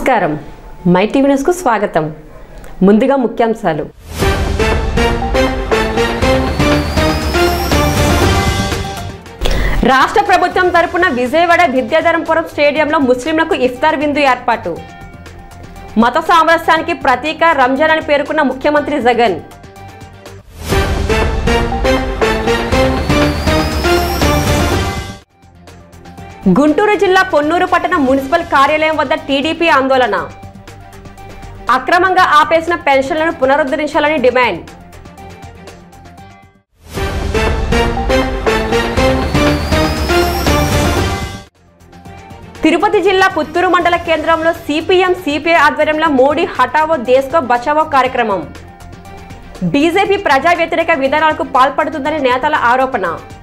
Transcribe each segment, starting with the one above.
నమస్కారం my TV న్యూస్కు స్వాగతం ముందుగా ముఖ్యాంశాలు రాష్ట్ర ప్రభుత్వం తరపున విజయవాడ విద్యాధరంపురం స్టేడియంలో ముస్లింలకు ఇఫ్తార్ విందు ఏర్పాటు మత సామరస్యానికి ప్రతీక రంజాన్ అని పేర్కొన్న ముఖ్యమంత్రి జగన్ గుంటూరు జిల్లా పొన్నూరు పట్టణ మున్సిపల్ కార్యాలయం వద్ద టీడీపీ ఆందోళన అక్రమంగా ఆపేసిన పెన్షన్లను పునరుద్ధరించాలని డిమాండ్ తిరుపతి జిల్లా పుత్తూరు మండల కేంద్రంలో సిపిఎం సిపిఐ ఆధ్వర్యంలో మోడీ హటావో దేశ్కో బచావో కార్యక్రమం బీజేపీ ప్రజా వ్యతిరేక విధానాలకు పాల్పడుతుందని నేతల ఆరోపణ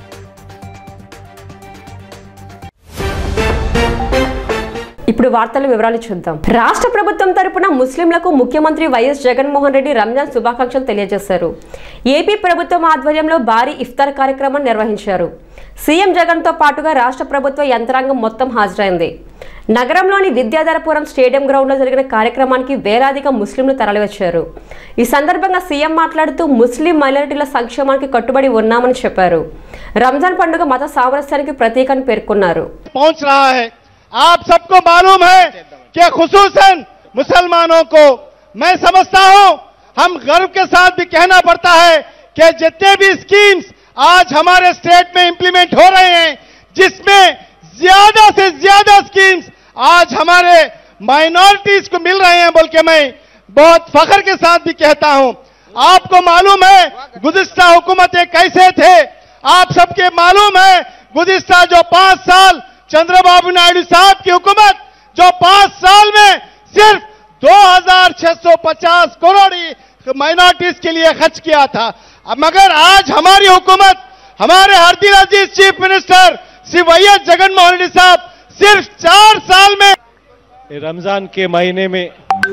ఇప్పుడు వార్తల వివరాలు చూద్దాం రాష్ట్ర ప్రభుత్వం తరపున ముస్లింలకు ముఖ్యమంత్రి వైఎస్ జగన్మోహన్ రెడ్డి రంజాన్ శుభాకాంక్షలు తెలియజేశారు ఏపీ ప్రభుత్వం ఆధ్వర్యంలో భారీ ఇఫ్తార్ కార్యక్రమం నిర్వహించారు సీఎం జగన్తో పాటుగా రాష్ట్ర ప్రభుత్వ యంత్రాంగం మొత్తం హాజరైంది నగరంలోని విద్యాధరపురం స్టేడియం గ్రౌండ్లో జరిగిన కార్యక్రమానికి వేలాదిగా ముస్లింలు తరలివచ్చారు ఈ సందర్భంగా సీఎం మాట్లాడుతూ ముస్లిం మైనారిటీల సంక్షేమానికి కట్టుబడి ఉన్నామని చెప్పారు రంజాన్ పండుగ మత సామరస్యానికి ప్రతీకని పేర్కొన్నారు पहुंच रहा है आप सबको मालूम है कि खुसूसन मुसलमानों को मैं समझता हूं हम गर्व के साथ भी कहना पड़ता है कि जितने भी स्कीम्स आज हमारे स्टेट में इंप्लीमेंट हो रहे हैं जिसमें ज्यादा से ज्यादा स्कीम्स आज हमारे माइनॉरिटीज को मिल रहे हैं बोल के मैं बहुत फख्र के साथ भी कहता हूं आपको मालूम है गुजिश्ता हुकूमतें कैसे थे आप सबके मालूम है गुजिश्ता जो पांच साल चंद्रबाबू नायडू साहब की हुकूमत जो पांच साल में सिर्फ 2650 करोड़ माइनॉरिटीज के लिए खर्च किया था अब मगर आज हमारी हुकूमत हमारे हरदील अजीज chief minister Shri YS Jaganmohan Reddy साहब सिर्फ चार साल में रमजान के महीने में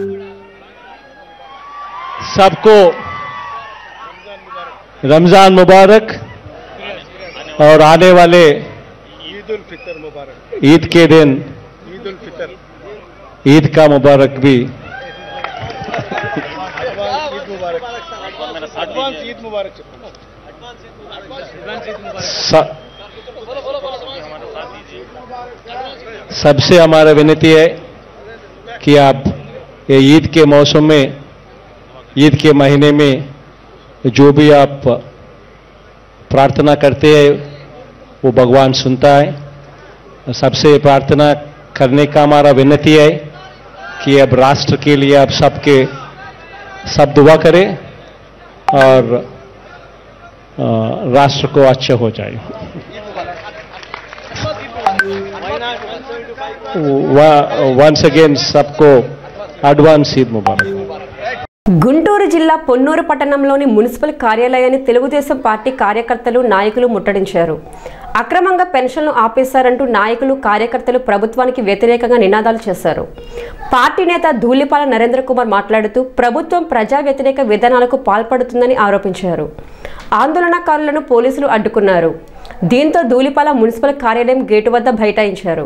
सबको रमजान मुबारक और आने वाले ईद उल फितर मुबारक ईद के दिन ईद उल फितर ईद का मुबारक भी ईद मुबारक एडवांस ईद मुबारक स- सबसे हमारा विनती है कि आप ये ईद के मौसम में ईद के महीने में जो भी आप प्रार्थना करते हैं वो भगवान सुनता है सबसे प्रार्थना करने का हमारा विनती है कि अब राष्ट्र के लिए आप सबके सब दुआ करें और अ, राष्ट्र को अच्छा हो जाए वंस अगेन सबको एडवांस ईद मुबारक గుంటూరు జిల్లా పొన్నూరు పట్టణంలోని మున్సిపల్ కార్యాలయాన్ని తెలుగుదేశం పార్టీ కార్యకర్తలు నాయకులు ముట్టడించారు అక్రమంగా పెన్షన్లు ఆపేశారంటూ నాయకులు కార్యకర్తలు ప్రభుత్వానికి వ్యతిరేకంగా నినాదాలు చేశారు పార్టీ నేత ధూళిపాల నరేంద్ర కుమార్ మాట్లాడుతూ ప్రభుత్వం ప్రజా వ్యతిరేక విధానాలకు పాల్పడుతుందని ఆరోపించారు ఆందోళనకారులను పోలీసులు అడ్డుకున్నారు దీంతో ధూళిపాల మున్సిపల్ కార్యాలయం గేటు వద్ద బైఠాయించారు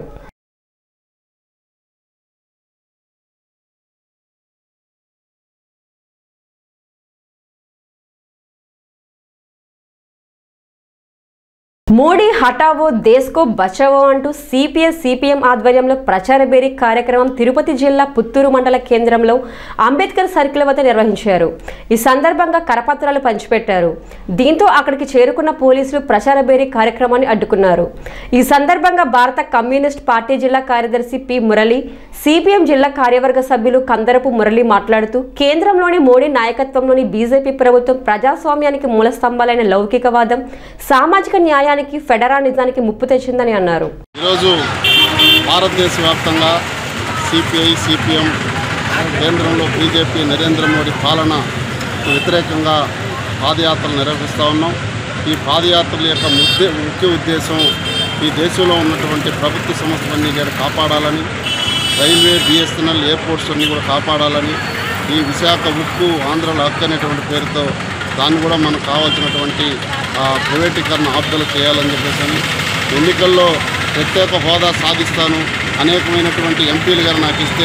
మోడీ హటావో దేశ్కో బచావో అంటూ సిపిఎస్ సిపిఎం ఆధ్వర్యంలో ప్రచార బేరీ కార్యక్రమం తిరుపతి జిల్లా పుత్తూరు మండల కేంద్రంలో అంబేద్కర్ సర్కిల్ వద్ద నిర్వహించారు ఈ సందర్భంగా కరపత్రాలు పంచిపెట్టారు దీంతో అక్కడికి చేరుకున్న పోలీసులు ప్రచార బేరీ కార్యక్రమాన్ని అడ్డుకున్నారు ఈ సందర్భంగా భారత కమ్యూనిస్ట్ పార్టీ జిల్లా కార్యదర్శి పి మురళి సిపిఎం జిల్లా కార్యవర్గ సభ్యులు కందరపు మురళి మాట్లాడుతూ కేంద్రంలోని మోడీ నాయకత్వంలోని బీజేపీ ప్రభుత్వం ప్రజాస్వామ్యానికి మూల స్తంభాలైన లౌకికవాదం సామాజిక న్యాయానికి ఫెడరానిజానికి ముప్పు తెచ్చిందని అన్నారు ఈరోజు భారతదేశ వ్యాప్తంగా సిపిఐ సిపిఎం కేంద్రంలో బీజేపీ నరేంద్ర మోడీ పాలన వ్యతిరేకంగా పాదయాత్రలు నిర్వహిస్తూ ఉన్నాం ఈ పాదయాత్రల యొక్క ముద్దే ముఖ్య ఉద్దేశం ఈ దేశంలో ఉన్నటువంటి ప్రభుత్వ సంస్థలన్నీ కూడా కాపాడాలని రైల్వే బిఎస్ఎన్ఎల్ ఎయిర్పోర్ట్స్ అన్నీ కూడా కాపాడాలని ఈ విశాఖ ఉక్కు ఆంధ్రలో హక్కు అనేటువంటి పేరుతో దాన్ని కూడా మనకు కావాల్సినటువంటి ఆ, ప్రైవేటీకరణ ఆపుదల చేయాలని చెప్పేసి అని ఎన్నికల్లో ప్రత్యేక హోదా సాధిస్తాను అనేకమైనటువంటి ఎంపీలు గారు నాకు ఇస్తే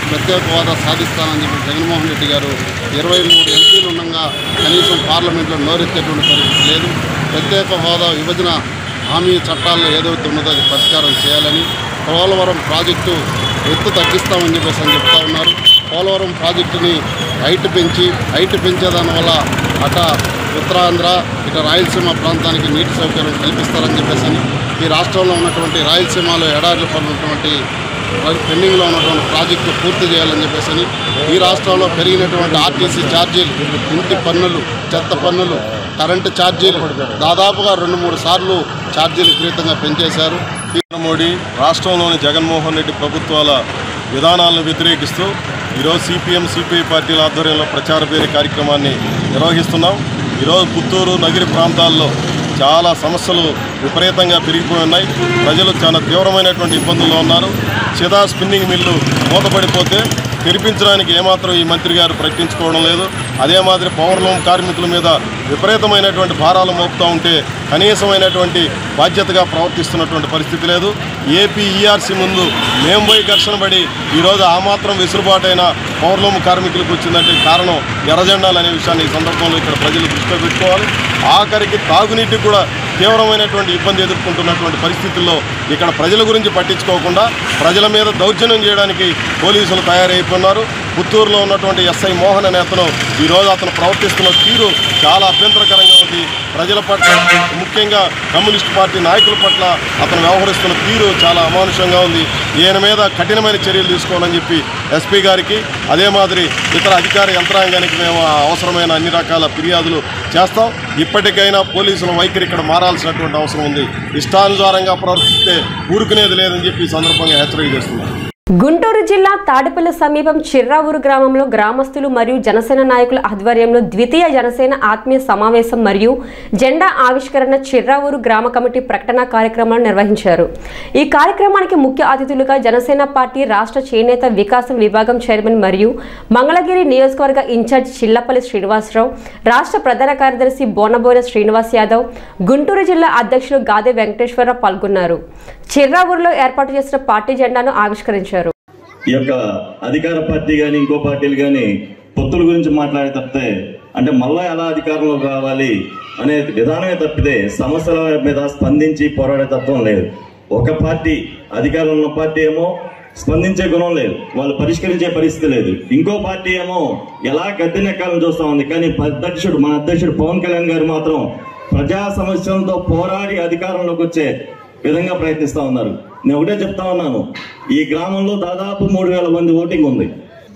ప్రత్యేక హోదా సాధిస్తానని చెప్పి జగన్మోహన్ రెడ్డి గారు ఇరవై మూడు ఎంపీలు ఉండగా కనీసం పార్లమెంట్లో నోరెత్తేటువంటి పరిస్థితి లేదు ప్రత్యేక హోదా విభజన హామీ చట్టాల్లో ఏదైతే ఉన్నదో అది పరిష్కారం చేయాలని పోలవరం ప్రాజెక్టు ఎత్తు తగ్గిస్తామని చెప్పేసి అని చెప్తా ఉన్నారు పోలవరం ప్రాజెక్టుని హైట్ పెంచి హైట్ పెంచేదాని వల్ల అట ఉత్తరాంధ్ర ఇక రాయలసీమ ప్రాంతానికి నీటి సౌకర్యం కల్పిస్తారని చెప్పేసి అని ఈ రాష్ట్రంలో ఉన్నటువంటి రాయలసీమలో ఎడార్లు పడినటువంటి పెండింగ్లో ఉన్నటువంటి ప్రాజెక్టు పూర్తి చేయాలని చెప్పేసి అని ఈ రాష్ట్రంలో పెరిగినటువంటి ఆర్టీసీ ఛార్జీలు ఇంటి పన్నులు చెత్త పన్నులు కరెంటు ఛార్జీలు దాదాపుగా రెండు మూడు సార్లు ఛార్జీలు విపరీతంగా పెంచేశారు నరేంద్ర మోడీ రాష్ట్రంలోని జగన్మోహన్ రెడ్డి ప్రభుత్వాల విధానాలను వ్యతిరేకిస్తూ ఈరోజు సిపిఎం సిపిఐ పార్టీల ఆధ్వర్యంలో ప్రచార పేరు కార్యక్రమాన్ని నిర్వహిస్తున్నాం ఈరోజు పుత్తూరు నగిరి ప్రాంతాల్లో చాలా సమస్యలు విపరీతంగా పెరిగిపోయి ఉన్నాయి ప్రజలు చాలా తీవ్రమైనటువంటి ఇబ్బందుల్లో ఉన్నారు చిదా స్పిన్నింగ్ మిల్లు మూతపడిపోతే తెరిపించడానికి ఏమాత్రం ఈ మంత్రి గారు ప్రకటించుకోవడం లేదు అదే మాదిరి పవర్లూమ్ కార్మికుల మీద విపరీతమైనటువంటి భారాలు మోపుతూ ఉంటే కనీసమైనటువంటి బాధ్యతగా ప్రవర్తిస్తున్నటువంటి పరిస్థితి లేదు ఏపీ ఈఆర్సీ ముందు మేము పోయి ఘర్షణ పడి ఈరోజు ఆ మాత్రం వెసులుబాటైన పవర్లూమ్ కార్మికులకు వచ్చిందంటే కారణం ఎర్రజెండాలు అనే విషయాన్ని ఈ సందర్భంలో ఇక్కడ ప్రజలు దృష్టిలో పెట్టుకోవాలి ఆఖరికి తాగునీటికి కూడా తీవ్రమైనటువంటి ఇబ్బంది ఎదుర్కొంటున్నటువంటి పరిస్థితుల్లో ఇక్కడ ప్రజల గురించి పట్టించుకోకుండా ప్రజల మీద దౌర్జన్యం చేయడానికి పోలీసులు తయారైపోతున్నారు పుత్తూరులో ఉన్నటువంటి ఎస్ఐ మోహన్ అనే అతను ఈరోజు అతను ప్రవర్తిస్తున్న తీరు చాలా అభ్యంతరకరంగా ఉంది ప్రజల పట్ల ముఖ్యంగా కమ్యూనిస్ట్ పార్టీ నాయకుల పట్ల అతను వ్యవహరిస్తున్న తీరు చాలా అమానుషంగా ఉంది ఈయన మీద కఠినమైన చర్యలు తీసుకోవాలని చెప్పి ఎస్పీ గారికి అదే మాదిరి ఇతర అధికార యంత్రాంగానికి మేము అవసరమైన అన్ని రకాల ఫిర్యాదులు చేస్తాం ఇప్పటికైనా పోలీసుల వైఖరి ఇక్కడ మారాల్సినటువంటి అవసరం ఉంది ఇష్టానుసారంగా ప్రవర్తిస్తే ఊరుకునేది లేదని చెప్పి ఈ సందర్భంగా హెచ్చరిక చేస్తున్నాం గుంటూరు జిల్లా తాడిపల్లి సమీపం చిర్రావూరు గ్రామంలో గ్రామస్తులు మరియు జనసేన నాయకుల ఆధ్వర్యంలో ద్వితీయ జనసేన ఆత్మీయ సమావేశం మరియు జెండా ఆవిష్కరణ చిర్రావూరు గ్రామ కమిటీ ప్రకటన కార్యక్రమాన్ని నిర్వహించారు ఈ కార్యక్రమానికి ముఖ్య అతిథులుగా జనసేన పార్టీ రాష్ట్ర చేనేత వికాసం విభాగం చైర్మన్ మరియు మంగళగిరి నియోజకవర్గ ఇన్ఛార్జ్ చిల్లపల్లి శ్రీనివాసరావు రాష్ట్ర ప్రధాన కార్యదర్శి బోనబోయిన శ్రీనివాస్ యాదవ్ గుంటూరు జిల్లా అధ్యక్షులు గాదే వెంకటేశ్వరరావు పాల్గొన్నారు చిర్రావూరులో ఏర్పాటు చేసిన పార్టీ జెండాను ఆవిష్కరించారు ఈ యొక్క అధికార పార్టీ కానీ ఇంకో పార్టీలు కానీ పొత్తుల గురించి మాట్లాడే తప్పితే అంటే మళ్ళా ఎలా అధికారంలోకి రావాలి అనే విధానమే తప్పితే సమస్యల మీద స్పందించి పోరాడే తత్వం లేదు ఒక పార్టీ అధికారంలో ఉన్న పార్టీ ఏమో స్పందించే గుణం లేదు వాళ్ళు పరిష్కరించే పరిస్థితి లేదు ఇంకో పార్టీ ఏమో ఎలా గద్దెనెక్కాలని చూస్తా ఉంది కానీ అధ్యక్షుడు మన అధ్యక్షుడు పవన్ కళ్యాణ్ గారు మాత్రం ప్రజా సమస్యలతో పోరాడి అధికారంలోకి వచ్చే విధంగా ప్రయత్నిస్తా ఉన్నారు నేను ఒకటే చెప్తా ఉన్నాను ఈ గ్రామంలో దాదాపు మూడు వేల మంది ఓటింగ్ ఉంది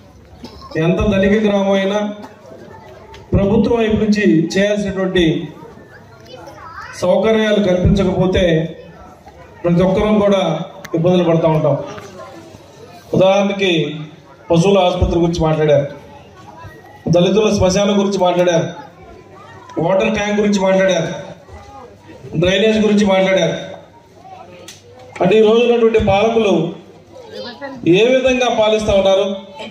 ఎంత ధనిక గ్రామం అయినా ప్రభుత్వం వైపు నుంచి చేయాల్సినటువంటి సౌకర్యాలు కల్పించకపోతే ప్రతి ఒక్కరూ కూడా ఇబ్బందులు పడుతూ ఉంటాం ఉదాహరణకి పశువుల ఆసుపత్రి గురించి మాట్లాడారు దళితుల శ్మశానం గురించి మాట్లాడారు వాటర్ ట్యాంక్ గురించి మాట్లాడారు డ్రైనేజ్ గురించి మాట్లాడారు అంటే ఈ రోజు ఉన్నటువంటి పాలకులు ఏ విధంగా పాలిస్తూ ఉన్నారు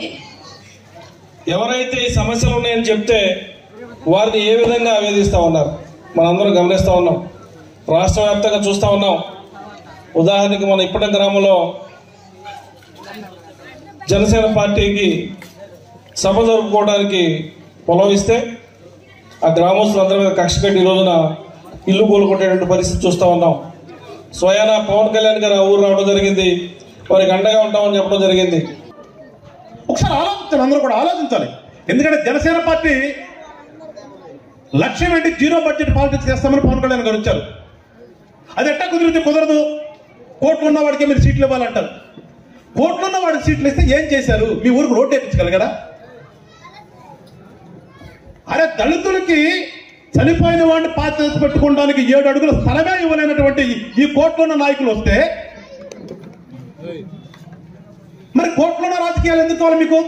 ఎవరైతే ఈ సమస్యలు ఉన్నాయని చెప్తే వారిని ఏ విధంగా ఆవేదిస్తూ ఉన్నారు మనందరం గమనిస్తూ ఉన్నాం రాష్ట్ర వ్యాప్తంగా చూస్తూ ఉన్నాం ఉదాహరణకి మన ఇప్పటి గ్రామంలో జనసేన పార్టీకి సభ జరుపుకోవడానికి పొలం ఇస్తే ఆ గ్రామస్తులందరి మీద కక్ష కట్టి ఈ రోజున ఇల్లు కోలుకునేటువంటి పరిస్థితి చూస్తూ ఉన్నాం స్వయాన పవన్ కళ్యాణ్ గారు ఆ ఊరు రావడం జరిగింది వారికి అండగా ఉంటామని చెప్పడం జరిగింది ఒకసారి ఆలోచించాలి అందరూ కూడా ఆలోచించాలి ఎందుకంటే జనసేన పార్టీ లక్ష్యం ఏంటి జీరో బడ్జెట్ పాలిటిక్స్ చేస్తామని పవన్ కళ్యాణ్ గారు వచ్చారు అది ఎట్టా కుదిరితే కుదరదు కోట్లు ఉన్న వాడికి మీరు సీట్లు ఇవ్వాలంటారు కోట్లు ఉన్న వాడికి సీట్లు ఇస్తే ఏం చేశారు మీ ఊరికి రోడ్డు వేయించగలగడా అరే దళితులకి చనిపోయిన వాడిని పాత పెట్టుకోవడానికి ఏడు అడుగుల స్థలమే ఇవ్వలేనటువంటి ఈ- ఈ కోట్లున్న నాయకులు వస్తే మరి కోట్లున్న రాజకీయాలు ఎందుకు కావాలి మీకు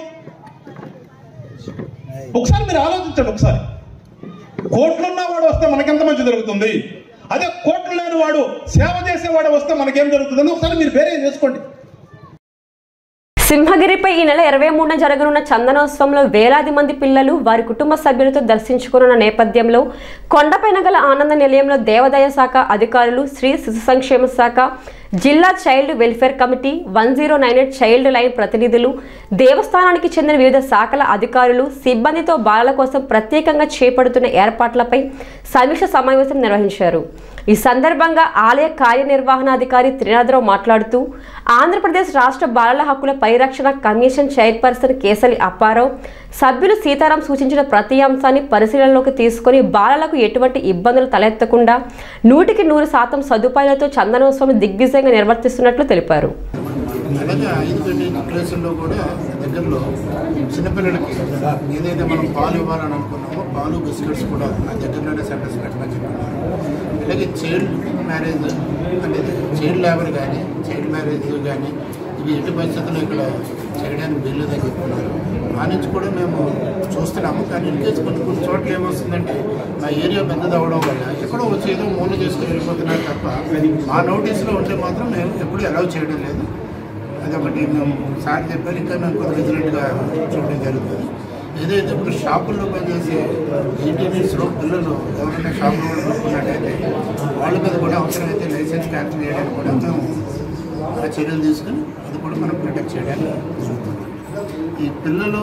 ఒకసారి మీరు ఆలోచించండి ఒకసారి కోట్లున్న వాడు వస్తే మనకెంత మంచి జరుగుతుంది అదే కోట్లు లేని వాడు సేవ చేసేవాడు వస్తే మనకేం జరుగుతుంది ఒకసారి మీరు వేరే చేసుకోండి సింహగిరిపై ఈ నెల ఇరవై మూడున జరగనున్న చందనోత్సవంలో వేలాది మంది పిల్లలు వారి కుటుంబ సభ్యులతో దర్శించుకున్న నేపథ్యంలో కొండపైన గల ఆనంద నిలయంలో దేవాదాయ శాఖ అధికారులు శ్రీ శిశు సంక్షేమ శాఖ జిల్లా child welfare committee one zero nine eight child line ప్రతినిధులు దేవస్థానానికి చెందిన వివిధ శాఖల అధికారులు సిబ్బందితో బాలల కోసం ప్రత్యేకంగా చేపడుతున్న ఏర్పాట్లపై సమీక్ష సమావేశం నిర్వహించారు ఈ సందర్భంగా ఆలయ కార్యనిర్వహణాధికారి త్రినాథరావు మాట్లాడుతూ ఆంధ్రప్రదేశ్ రాష్ట్ర బాలల హక్కుల పరిరక్షణ కమిషన్ చైర్పర్సన్ కేసలి అప్పారావు సభ్యులు సీతారాం సూచించిన ప్రతి అంశాన్ని పరిశీలనలోకి తీసుకొని బాలలకు ఎటువంటి ఇబ్బందులు తలెత్తకుండా నూటికి నూరు శాతం సదుపాయాలతో చందనోత్సవం దిగ్విజయంగా నిర్వర్తిస్తున్నట్లు తెలిపారు అలాగే ఐదు గంటల ప్లేసుల్లో కూడా దగ్గరలో చిన్నపిల్లలకి ఏదైతే మనం పాలు ఇవ్వాలని అనుకున్నామో పాలు బిస్కెట్స్ కూడా ఆ దగ్గరలోనే సెంటర్స్ పెట్టమని చెప్పినారు అలాగే చైల్డ్ మ్యారేజ్ అనేది చైల్డ్ లేబర్ కానీ చైల్డ్ మ్యారేజ్ కానీ ఇవి ఎట్టి పరిస్థితుల్లో ఇక్కడ చేయడానికి వీల్లేదని చెప్తున్నారు ఆ నుంచి కూడా మేము చూస్తున్నాము కానీ ఇన్ కేసు కొన్ని కొన్ని చోట్ల ఏమొస్తుందంటే మా ఏరియా పెద్దది అవ్వడం వల్ల ఎక్కడో వచ్చి ఏదో మూల చేసుకుని వెళ్ళిపోతున్నారు తప్ప మా నోటీస్లో ఉంటే మాత్రం మేము ఎప్పుడు అలౌ చేయడం లేదు అదొకటి మేము సార్ చెప్పారు ఇంకా మేము కొంత విజిలెంట్గా చూడడం జరుగుతుంది ఏదైతే ఇప్పుడు షాపుల్లో పనిచేసే ఎయిటీన్ ఇయర్స్లో పిల్లలు ఎవరైనా షాపులో కూడా కొనుక్కున్నట్టయితే వాళ్ళ మీద కూడా అవసరమైతే లైసెన్స్ క్యాన్సిల్ చేయడానికి కూడా మేము ఆ చర్యలు తీసుకుని అది కూడా మనం ప్రొటెక్ట్ చేయడానికి చూస్తున్నాం ఈ పిల్లలు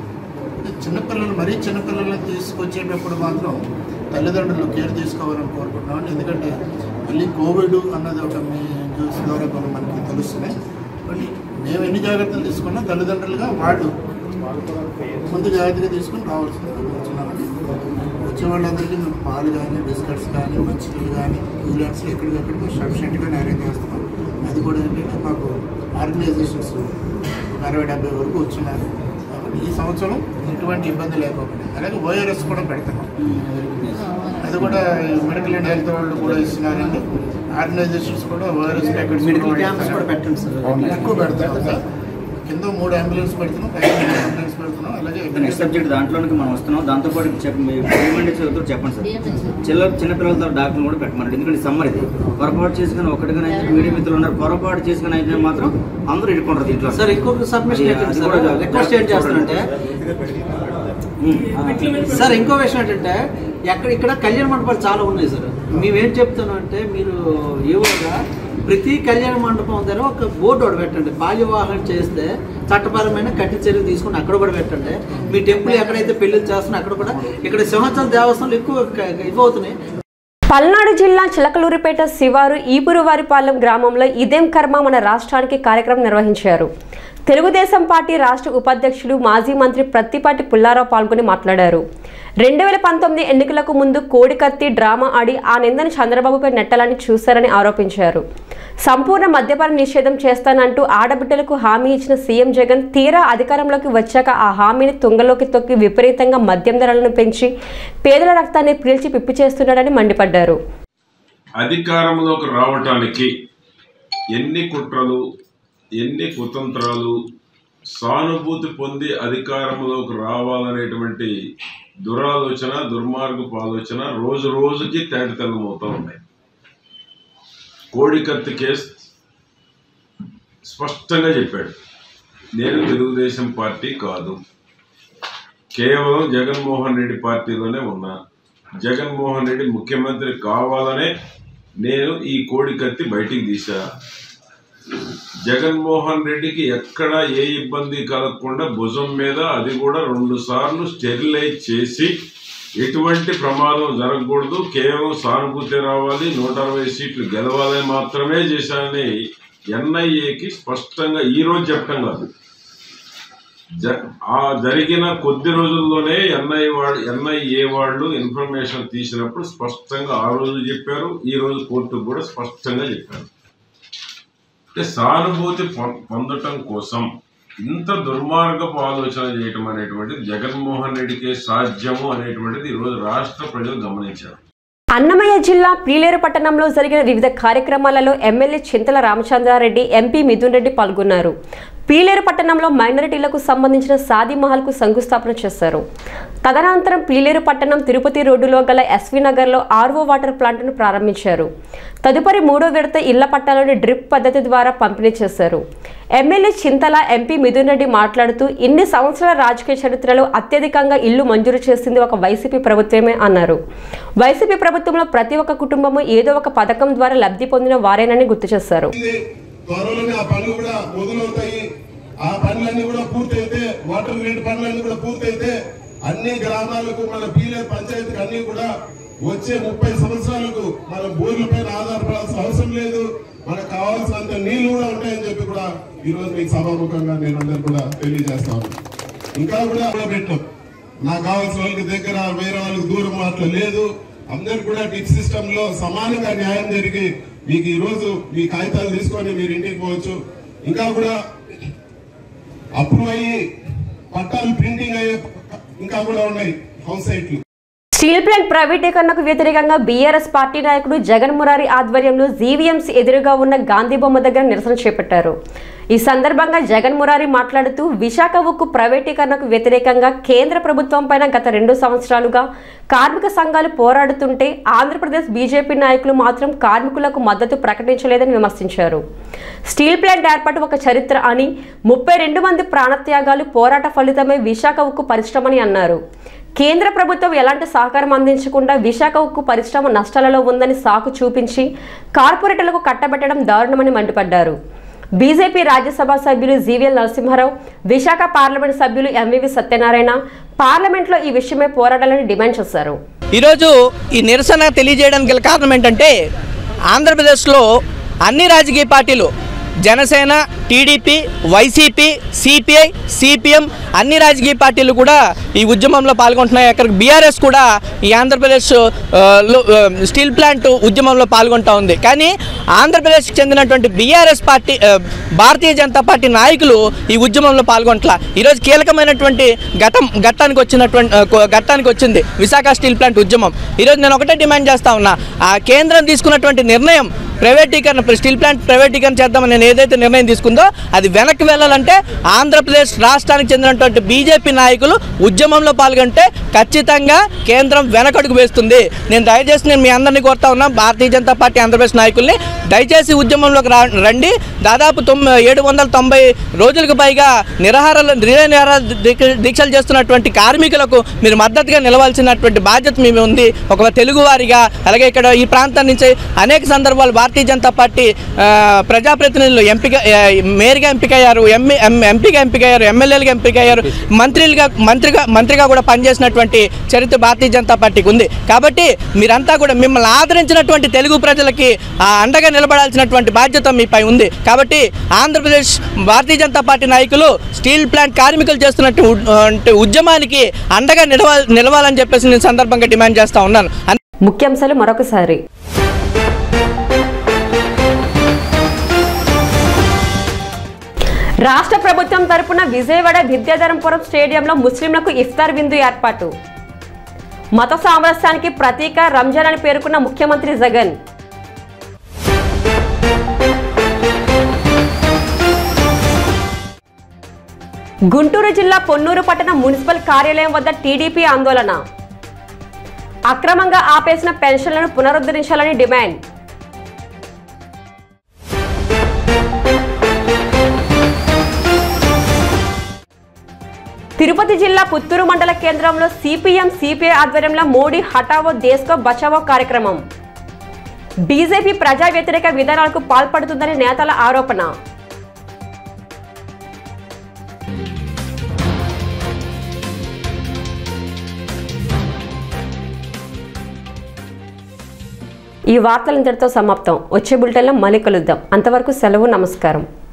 ఈ చిన్నపిల్లలు మరీ చిన్నపిల్లల్ని తీసుకొచ్చేటప్పుడు మాత్రం తల్లిదండ్రులు కేర్ తీసుకోవాలని కోరుకుంటున్నాం ఎందుకంటే మళ్ళీ కోవిడ్ అన్నది ఒక మీ న్యూస్ ద్వారా కొన్ని మనకి తెలుస్తున్నాయి బట్ మేము ఎన్ని జాగ్రత్తలు తీసుకున్నా తల్లిదండ్రులుగా వాళ్ళు ముందు జాగ్రత్తగా తీసుకుని రావాల్సింది వచ్చినామని వచ్చే వాళ్ళందరికీ మేము పాలు కానీ బిస్కెట్స్ కానీ మంచినీళ్ళు కానీ కూలర్స్ ఎక్కడికక్కడ మేము సఫిషియెంట్గా అరేంజ్ చేస్తున్నాం అది కూడా ఏంటంటే మాకు ఆర్గనైజేషన్స్ ఒక అరవై డెబ్బై వరకు వచ్చినారు కాబట్టి ఈ సంవత్సరం ఎటువంటి ఇబ్బంది లేకపోతే అలాగే ఓఆర్ఎస్ కూడా పెడుతున్నాం అది కూడా మెడికల్ అండ్ హెల్త్ వాళ్ళు కూడా ఇస్తున్నారండి ఆర్గనైజేషన్స్ కూడా ఓఆర్ఎస్ ప్యాకెట్స్ మెడికల్ క్యాంప్స్ కూడా పెట్టండి సార్ ఎక్కువ పెడతాం సార్ కింద మూడు అంబులెన్స్ పెడుతున్నాం పైన మూడు అంబులెన్స్ పెడుతున్నాం అలాగే నెక్స్ట్ సబ్జెక్ట్ దాంట్లోనికి మనం వస్తున్నాం దాంతోపాటు చెప్ప మీ ఏమంటే చదువుతారు చెప్పండి సార్ చిల్ల చిన్నపిల్లలతో డాక్టర్లు కూడా పెట్టమన్నారు ఎందుకంటే సమ్మర్ ఇది పొరపాటు చేసుకుని ఒకటిగా అయితే మీడియా మిత్రులు ఉన్నారు పొరపాటు చేసుకుని అయితే మాత్రం అందరూ ఇరుకుంటారు దీంట్లో సార్ ఇంకొక సబ్మిషన్ అది- ఏంటంటే అది సార్ కూడా రిక్వెస్ట్ ఏం చేస్తానంటే సార్ ఇంకో విషయం ఏంటంటే ఎక్కడ ఇక్కడ కళ్యాణ మండపాలు చాలా ఉన్నాయి సార్ మేమేం చెప్తున్నాం అంటే మీరు ఏవోగా ప్రతి కళ్యాణ మండపం దగ్గర ఒక బోర్డు ఒకటి పెట్టండి బాల్య వివాహం చేస్తే చట్టపరమైన కఠిన చర్యలు తీసుకుని అక్కడ కూడా పెట్టండి మీ టెంపుల్ ఎక్కడైతే పెళ్లి చేస్తున్నా అక్కడ కూడా ఇక్కడ సింహాచలం దేవస్థానాలు ఎక్కువ క- ఇవ్వవుతున్నాయి పల్నాడు జిల్లా చిలకలూరిపేట శివారు ఈపురువారిపాలెం గ్రామంలో ఇదేం కర్మ మన రాష్ట్రానికి కార్యక్రమం నిర్వహించారు తెలుగుదేశం పార్టీ రాష్ట్ర ఉపాధ్యక్షులు మాజీ మంత్రి ప్రత్తిపాటి పుల్లారావు పాల్గొని మాట్లాడారు రెండు వేల పంతొమ్మిది ఎన్నికలకు ముందు కోడికత్తి డ్రామా ఆడి ఆ నిందను చంద్రబాబుపై నెట్టాలని చూశారని ఆరోపించారు సంపూర్ణ మద్యపాన నిషేధం చేస్తానంటూ ఆడబిడ్డలకు హామీ ఇచ్చిన సీఎం జగన్ తీరా అధికారంలోకి వచ్చాక ఆ హామీని తుంగలోకి తొక్కి విపరీతంగా మద్యం ధరలను పెంచి పేదల రక్తాన్ని పీల్చి పిప్పి చేస్తున్నాడని మండిపడ్డారు అధికారంలోకి రావటానికి ఎన్ని కుట్రలు ఎన్ని కుతంత్రాలు సానుభూతి పొంది అధికారంలోకి రావాలనేటువంటి దురాలోచన దుర్మార్గపు ఆలోచన రోజు రోజుకి తేటతెల్లమవుతూ ఉన్నాయి కోడికత్తి కేసు స్పష్టంగా చెప్పాడు నేను తెలుగుదేశం పార్టీ కాదు కేవలం జగన్మోహన్ రెడ్డి పార్టీలోనే ఉన్నా జగన్మోహన్ రెడ్డి ముఖ్యమంత్రి కావాలనే నేను ఈ కోడికత్తి బయటికి తీశా జగన్మోహన్ రెడ్డికి ఎక్కడ ఏ ఇబ్బంది కలగకుండా భుజం మీద అది కూడా రెండు సార్లు స్టెరిలైజ్ చేసి ఎటువంటి ప్రమాదం జరగకూడదు కేవలం సానుభూతి రావాలి నూట అరవై సీట్లు గెలవాలని మాత్రమే చేశానని ఎన్ఐఏకి స్పష్టంగా ఈ రోజు చెప్పడం కాదు జ- ఆ జరిగిన కొద్ది రోజుల్లోనే ఎన్ఐ వాడు ఎన్ఐఏ వాళ్ళు ఇన్ఫర్మేషన్ తీసినప్పుడు స్పష్టంగా ఆ రోజు చెప్పారు ఈ రోజు కోర్టుకు కూడా స్పష్టంగా చెప్పారు అంటే సానుభూతి పొ- పొందటం కోసం ఇంత దుర్మార్గపు ఆలోచన చేయటం అనేటువంటిది జగన్మోహన్ రెడ్డికే సాధ్యము అనేటువంటిది ఈరోజు రాష్ట్ర ప్రజలు గమనించారు అన్నమయ్య జిల్లా పీలేరు పట్టణంలో జరిగిన వివిధ కార్యక్రమాలలో ఎమ్మెల్యే చింతల రామచంద్రారెడ్డి ఎంపీ మిథున్ రెడ్డి పాల్గొన్నారు పీలేరు పట్టణంలో మైనారిటీలకు సంబంధించిన సాది మహల్కు శంకుస్థాపన చేశారు తదనంతరం పీలేరు పట్టణం తిరుపతి రోడ్డులో గల ఎస్వి నగర్లో ఆర్వో వాటర్ ప్లాంట్ను ప్రారంభించారు తదుపరి మూడో విడత ఇళ్ల పట్టాలను డ్రిప్ పద్ధతి ద్వారా పంపిణీ చేశారు ఎమ్మెల్యే చింతల ఎంపీ మిథున్ రెడ్డి మాట్లాడుతూ ఇన్ని సంవత్సరాల రాజకీయ చరిత్రలో అత్యధికంగా ఇల్లు మంజూరు చేసింది ఒక వైసీపీ ప్రభుత్వమే అన్నారు వైసీపీ ప్రభుత్వంలో ప్రతి ఒక్క కుటుంబము ఏదో ఒక పథకం ద్వారా లబ్ధి పొందిన వారేనని గుర్తు చేశారు త్వరలోనే ఆ పనులు కూడా మొదలవుతాయి ఆ పనులన్నీ కూడా పూర్తయితే వాటర్ గ్రిడ్ పనులన్నీ కూడా పూర్తయితే అన్ని గ్రామాలకు మన పీలే పంచాయతీకి అన్ని కూడా వచ్చే ముప్పై సంవత్సరాలకు మన బోర్ల పైన ఆధారపడాల్సిన అవసరం లేదు మనకు కావాల్సినంత నీళ్లు కూడా ఉంటాయని చెప్పి కూడా ఈ రోజు మీకు సభాముఖంగా నేను అందరు కూడా తెలియజేస్తాను ఇంకా కూడా కూడా పెట్టాం నాకు కావాల్సిన వాళ్ళకి దగ్గర వేరే వాళ్ళకి దూరం అట్లా లేదు అందరు కూడా టిప్ సిస్టమ్ లో సమానంగా న్యాయం జరిగి మీకు ఈ రోజు మీ కాగితాలు తీసుకొని మీరు ఇంటికి పోవచ్చు ఇంకా కూడా అప్రూవ్ అయ్యి పట్టాలు ప్రింటింగ్ అయ్యే ఇంకా కూడా ఉన్నాయి హౌస్ సైట్లు స్టీల్ ప్లాంట్ ప్రైవేటీకరణకు వ్యతిరేకంగా బీఆర్ఎస్ పార్టీ నాయకుడు జగన్ మురారి ఆధ్వర్యంలో జీవీఎంసీ ఎదురుగా ఉన్న గాంధీ బొమ్మ దగ్గర నిరసన చేపట్టారు ఈ సందర్భంగా జగన్ మురారి మాట్లాడుతూ విశాఖ ఉక్కు ప్రైవేటీకరణకు వ్యతిరేకంగా కేంద్ర ప్రభుత్వం పైన గత రెండు సంవత్సరాలుగా కార్మిక సంఘాలు పోరాడుతుంటే ఆంధ్రప్రదేశ్ బీజేపీ నాయకులు మాత్రం కార్మికులకు మద్దతు ప్రకటించలేదని విమర్శించారు స్టీల్ ప్లాంట్ ఏర్పాటు ఒక చరిత్ర అని ముప్పై రెండు మంది ప్రాణత్యాగాలు పోరాట ఫలితమే విశాఖ ఉక్కు పరిశ్రమని అన్నారు కేంద్ర ప్రభుత్వం ఎలాంటి సహకారం అందించకుండా విశాఖ ఉక్కు పరిశ్రమ నష్టాలలో ఉందని సాకు చూపించి కార్పొరేటర్లకు కట్టబెట్టడం దారుణమని మండిపడ్డారు బీజేపీ రాజ్యసభ సభ్యులు జీవీఎల్ నరసింహారావు విశాఖ పార్లమెంట్ సభ్యులు ఎంవివి సత్యనారాయణ పార్లమెంట్లో ఈ విషయమై పోరాడాలని డిమాండ్ చేశారు ఈరోజు ఈ నిరసన తెలియజేయడానికి గల కారణం ఏంటంటే ఆంధ్రప్రదేశ్లో అన్ని రాజకీయ పార్టీలు Janasena TDP YCP CPI CPM అన్ని రాజకీయ పార్టీలు కూడా ఈ ఉద్యమంలో పాల్గొంటున్నాయి అక్కడ బీఆర్ఎస్ కూడా ఈ ఆంధ్రప్రదేశ్ ఆ, లో, ఆ, స్టీల్ ప్లాంట్ ఉద్యమంలో పాల్గొంటా ఉంది కానీ ఆంధ్రప్రదేశ్కి చెందినటువంటి బీఆర్ఎస్ పార్టీ ఆ, భారతీయ జనతా పార్టీ నాయకులు ఈ ఉద్యమంలో పాల్గొంటలా ఈరోజు కీలకమైనటువంటి ఘటం ఘట్టానికి వచ్చినటువంటి ఆ, కో- ఘట్టానికి వచ్చింది విశాఖ స్టీల్ ప్లాంట్ ఉద్యమం ఈరోజు నేను ఒకటే డిమాండ్ చేస్తా ఉన్నా ఆ కేంద్రం తీసుకున్నటువంటి నిర్ణయం ప్రైవేటీకరణ స్టీల్ ప్లాంట్ ప్రైవేటీకరణ చేద్దామని నేను ఏదైతే నిర్ణయం తీసుకుందో అది వెనక్కి వెళ్ళాలంటే ఆంధ్రప్రదేశ్ రాష్ట్రానికి చెందినటువంటి బీజేపీ నాయకులు ఉద్యమంలో పాల్గొంటే ఖచ్చితంగా కేంద్రం వెనకడుగు వేస్తుంది నేను దయచేసి నేను మీ అందరినీ కోరుతా ఉన్నా భారతీయ జనతా పార్టీ ఆంధ్రప్రదేశ్ నాయకుల్ని దయచేసి ఉద్యమంలోకి రా రండి దాదాపు తొమ్మిది ఏడు వందల తొంభై రోజులకు పైగా నిరాహారాలు నిరాహార నిరాహార దీక్ష- దీక్షలు చేస్తున్నటువంటి కార్మికులకు మీరు మద్దతుగా నిలవాల్సినటువంటి బాధ్యత మేము ఉంది ఒక తెలుగువారిగా అలాగే ఇక్కడ ఈ ప్రాంతం నుంచి అనేక సందర్భాలు భారతీయ జనతా పార్టీ ఆ, ప్రజాప్రతినిధులు ఎంపిక ఆ, మేయర్గా ఎంపికయ్యారు ఎంఈ ఎం- ఎంపీగా ఎంపికయ్యారు ఎమ్మెల్యేలుగా ఎంపికయ్యారు మంత్రులుగా మంత్రిగా మంత్రిగా కూడా పనిచేసినటువంటి చరిత్ర భారతీయ జనతా పార్టీకి ఉంది కాబట్టి మీరంతా కూడా మిమ్మల్ని ఆదరించినటువంటి తెలుగు ప్రజలకి ఆ, అండగా నిలబడాల్సినటువంటి బాధ్యత మీపై ఉంది కాబట్టి ఆంధ్రప్రదేశ్ భారతీయ జనతా పార్టీ నాయకులు స్టీల్ ప్లాంట్ కార్మికులు చేస్తున్నట్టు ఉ- అంటే ఉద్యమానికి అండగా నిలవాలి నిలవాలని చెప్పేసి నేను సందర్భంగా డిమాండ్ చేస్తా ఉన్నాను ముఖ్యాంశాలు మరొకసారి రాష్ట్ర ప్రభుత్వం తరపున విజయవాడ విద్యాధరంపురం స్టేడియంలో ముస్లింలకు ఇఫ్తార్ విందు ఏర్పాటు మత సామరస్యానికి ప్రతీక రంజాన్ అని పేర్కొన్న ముఖ్యమంత్రి జగన్ గుంటూరు జిల్లా పొన్నూరు పట్టణ మున్సిపల్ కార్యాలయం వద్ద టీడీపీ ఆందోళన అక్రమంగా ఆపేసిన పెన్షన్లను పునరుద్ధరించాలని డిమాండ్ తిరుపతి జిల్లా పుత్తూరు మండల కేంద్రంలో సిపిఎం సిపిఐ ఆధ్వర్యంలో మోడీ హటావో దేశ్కో బచావో కార్యక్రమం బీజేపీ ప్రజా వ్యతిరేక విధానాలకు పాల్పడుతుందని నేతల ఆరోపణ ఈ వార్తలు ఇంతటితో సమాప్తం వచ్చే బులెటిన్లో మళ్ళీ కలుద్దాం అంతవరకు సెలవు నమస్కారం